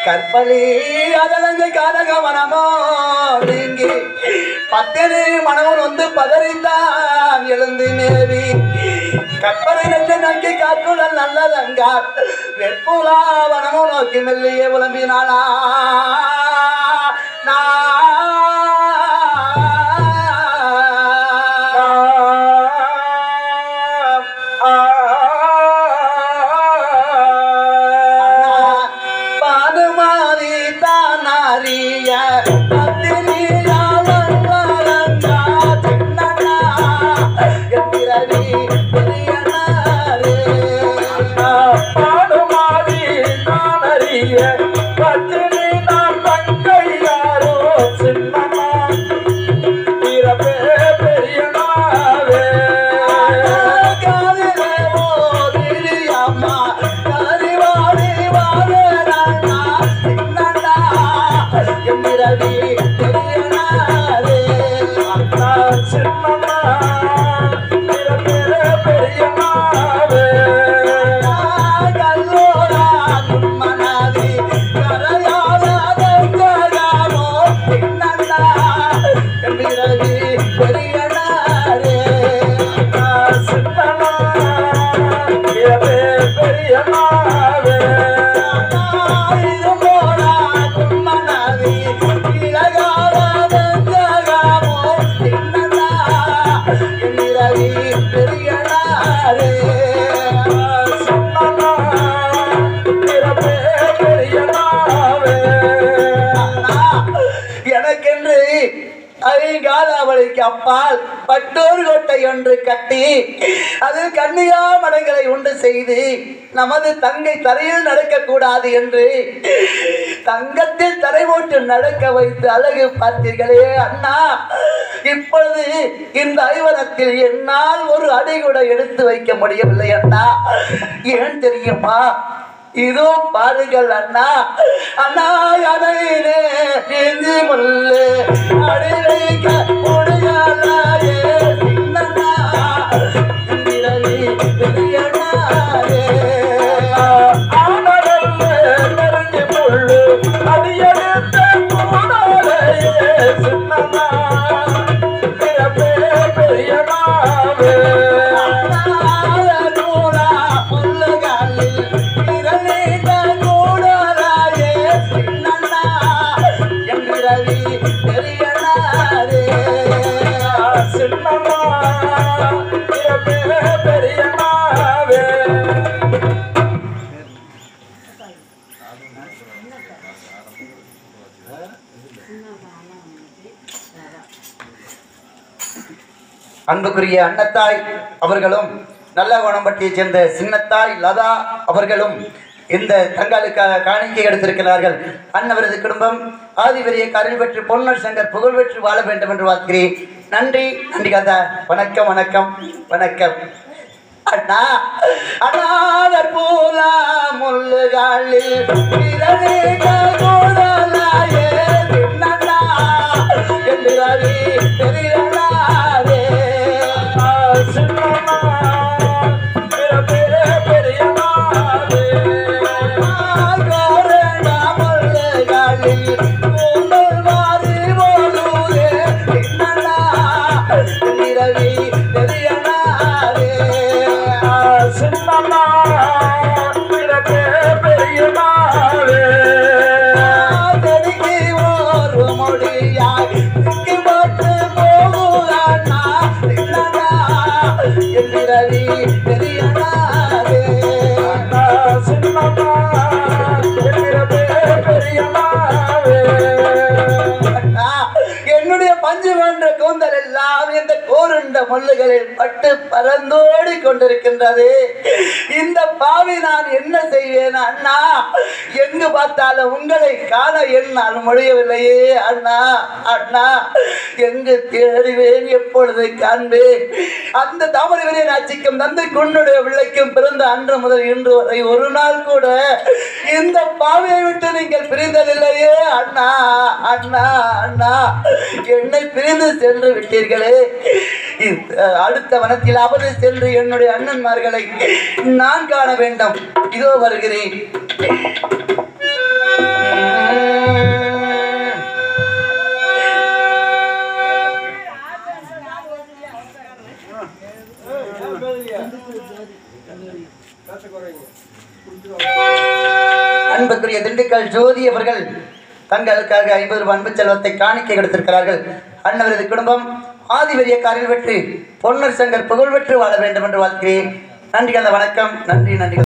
கற்பலி அதலங்க காரக மனமோ நீங்கி பத்தினி மனவன் வந்து பதறிந்தான் எழுந்து மேவி கற்பனை நெற்ற நோக்கி காற்றுடன் நல்லதங்கார் வெப்புலா வனமோ நோக்கி மெல்லியே புலம்பினானா பானுமாரி தானாரிய பத்தினியா வல்லரங்கா சின்னனா எம்பிரவி பெரியனாரே பாடுமாறி நான் அறிய பத்தினி நான் தங்கையாரோ சின்னம்மா பிறப்பே பெரியனாவே காதிலே ஓதிரியம்மா கரிவாடி வாழறண்ணா சின்னனா எம்பிரவி பெரியனாரே அண்ணா சின்னம்மா பிறப்பே பெரியனாவே கல்லோரா மனாதி கரையாத ஜகாமோ சின்னனா எம்பிரவி பெரியனாரே சின்னம்மா பிறப்பே பெரியனாவே சின்னம்மா பிறப்பே பெரியனாவே எனக்கென்று ஐங்கால அவளுக்கு அப்பால் பட்டோர் கோட்டை ஒன்று கட்டி அதில் கன்னியா மடங்களை உண்டு செய்து நமது தங்கை தரையில் நடக்கக்கூடாது என்று தங்கத்தில் தரை போட்டு நடக்க வைத்து அழகு பார்த்தீர்களே அண்ணா இப்பொழுது இந்த ஐவனத்தில் என்னால் ஒரு அடி கூட எடுத்து வைக்க முடியவில்லை அண்ணா ஏன் தெரியுமா இதோ பாருங்கள் அண்ணா அண்ணா அணையிலே நெஞ்சு முள்ளு அடிவைக்க முடியலையே சின்னண்ணா இந்திரனி பெரியண்ணாரே ஆனடல்ல நெருங்கி முள்ளு அடியெடுத்த கூடாலையே சின்னம்மா பிறப்பே பெரியனாவே நூறா முள்ளுகளில் விரலிட்ட கூடலாயே சின்னண்ணா எம்பிரவி பெரியண்ணாரே சின்னம்மா பிறப்பே பெரியனாவே அன்புக்குரிய அன்னத்தாய் அவர்களும் நல்ல குணம்பட்டியைச் சேர்ந்த சின்னத்தாய் லதா அவர்களும் இந்த தங்களுக்காக காணிக்கை எடுத்திருக்கிறார்கள் அன்னவரது குடும்பம் ஆதிபெரிய கருள் பெற்று பொன்னர் சங்கர் புகழ் பெற்று வாழ வேண்டும் என்று வாழ்க்கிறேன் நன்றி நன்றி கதா வணக்கம் வணக்கம் வணக்கம் அண்ணா அண்ணாதர் போலா முள்ளுகாலில் விரலேக கூடலாயே சின்னண்ணா எந்திரவி பெரியண்ணாரே சின்னம்மா பிறப்பே பெரியனாவே ஆகோரேண்டா முள்ளுகாலில் கூந்தல் மாறி போலூரே சின்னண்ணா எந்திரவி பெரியண்ணாரே சின்னம்மா பிறப்பே பெரியனாவே ஆதரிக்கு ஒரு மொழியாய் திக்கு போட்டு போகுறானா இல்லனா எந்திரவி பெரியனாரே சின்னம்மா பிறப்பே பெரியனாவே அண்ணா, என்னுடைய பஞ்சு வென்ற கூந்தல் எல்லாம் இந்த கோருண்ட முள்ளுகளில் பட்டு பறந்தோடி கொண்டிருக்கின்றது இந்த பாவி நான் என்ன செய்வேன் அண்ணா எங்கு பார்த்தாலும் உங்களை காண என்னால் முடியவில்லையே அண்ணா அண்ணா எங்கு தேடுவேன் எப்பொழுது காண்பேன் அந்த தாமரை நாச்சிக்கும் தந்தை குன்னுடைய பிள்ளைக்கும் பிறந்த அன்று முதல் இன்று வரை ஒரு நாள் கூட இந்த பாவியை விட்டு நீங்கள் பிரிந்ததில்லையே அண்ணா அண்ணா அண்ணா என்னை பிரிந்து சென்று விட்டீர்களே இந்த அடுத்த வனத்திலாவது சென்று என்னுடைய அண்ணன்மார்களை நான் காண வேண்டும் இதோ வருகிறேன் அன்புக்குரிய திண்டுக்கல் ஜோதி அவர்கள் தங்களுக்காக ஐம்பது ரூபாய் அன்பு செல்வத்தை காணிக்கை கொடுத்திருக்கிறார்கள் அன்னவரது குடும்பம் ஆதிவரிய காரில் வெற்றி பொன்னர் சங்கர் புகழ் பெற்று வாழ வேண்டும் என்று வாழ்க்கிறேன் நன்றி அந்த வணக்கம் நன்றி நன்றி